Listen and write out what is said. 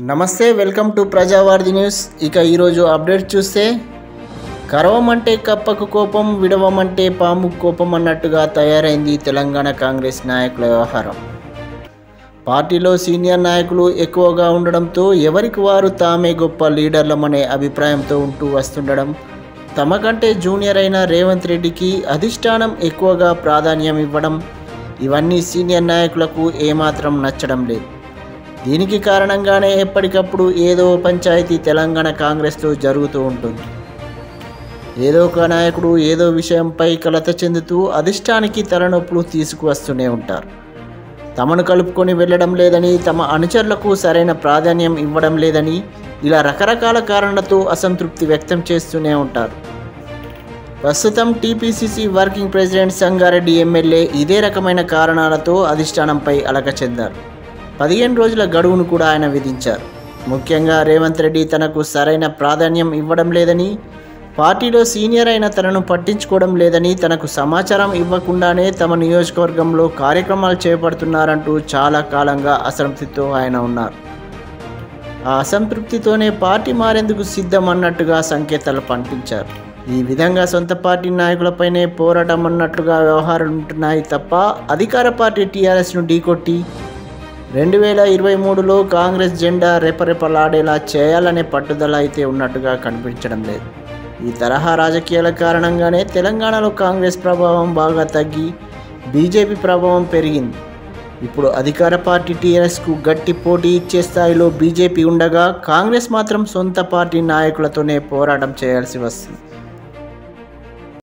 నమస్తే welcome to ప్రజావార్ది news ఇక ఈరోజు అప్డేట్ చూస్తే కరవమంటే కప్పకు కోపం విడవమంటే పాము కోపం అన్నట్టుగా తయారైంది తెలంగాణ కాంగ్రెస్ నాయకుల వ్యవహారం పార్టీలో సీనియర్ నాయకులు ఎక్కువగా ఉండడంతో ఎవరికి వారు తామే గొప్ప లీడర్లమనే అభిప్రాయంతో ఉంటూ వస్తుండడం తమకంటే జూనియర్ అయిన రేవంత్ రెడ్డికి అధిష్టానం ఎక్కువగా ప్రాధాన్యం ఇవ్వడం ఇవన్నీ సీనియర్ నాయకులకు ఏమాత్రం నచ్చడం లేదు దీనికి కారణంగానే ఎప్పటికప్పుడు ఏదో పంచాయతీ తెలంగాణ కాంగ్రెస్లో జరుగుతూ ఉంటుంది ఏదో ఒక నాయకుడు ఏదో విషయంపై కలత చెందుతూ అధిష్టానికి తలనొప్పులు తీసుకువస్తూనే ఉంటారు తమను కలుపుకొని వెళ్ళడం లేదని తమ అనుచరులకు సరైన ప్రాధాన్యం ఇవ్వడం లేదని ఇలా రకరకాల కారణాలతో అసంతృప్తి వ్యక్తం చేస్తూనే ఉంటారు ప్రస్తుతం TPCC working president Sangareddy MLA ఇదే రకమైన కారణాలతో అధిష్టానంపై అలక చెందారు పదిహేను రోజుల గడువును కూడా ఆయన విధించారు ముఖ్యంగా రేవంత్ రెడ్డి తనకు సరైన ప్రాధాన్యం ఇవ్వడం లేదని పార్టీలో సీనియర్ అయిన తనను పట్టించుకోవడం లేదని తనకు సమాచారం ఇవ్వకుండానే తమ నియోజకవర్గంలో కార్యక్రమాలు చేపడుతున్నారంటూ చాలా కాలంగా అసంతృప్తితో ఆయన ఉన్నారు ఆ అసంతృప్తితోనే పార్టీ మారేందుకు సిద్ధం అన్నట్టుగా సంకేతాలు పంపించారు ఈ విధంగా సొంత పార్టీ నాయకులపైనే పోరాటం అన్నట్లుగా వ్యవహారాలు ఉంటున్నాయి తప్ప అధికార పార్టీ టీఆర్ఎస్ను ఢీకొట్టి రెండు వేల ఇరవై మూడులో కాంగ్రెస్ జెండా రెపరెపలాడేలా చేయాలనే పట్టుదల అయితే ఉన్నట్టుగా కనిపించడం లేదు ఈ తరహా రాజకీయాల కారణంగానే తెలంగాణలో కాంగ్రెస్ ప్రభావం బాగా తగ్గి బీజేపీ ప్రభావం పెరిగింది ఇప్పుడు అధికార పార్టీ టీఆర్ఎస్కు గట్టి పోటీ ఇచ్చే స్థాయిలో బీజేపీ ఉండగా కాంగ్రెస్ మాత్రం సొంత పార్టీ నాయకులతోనే పోరాటం చేయాల్సి వస్తుంది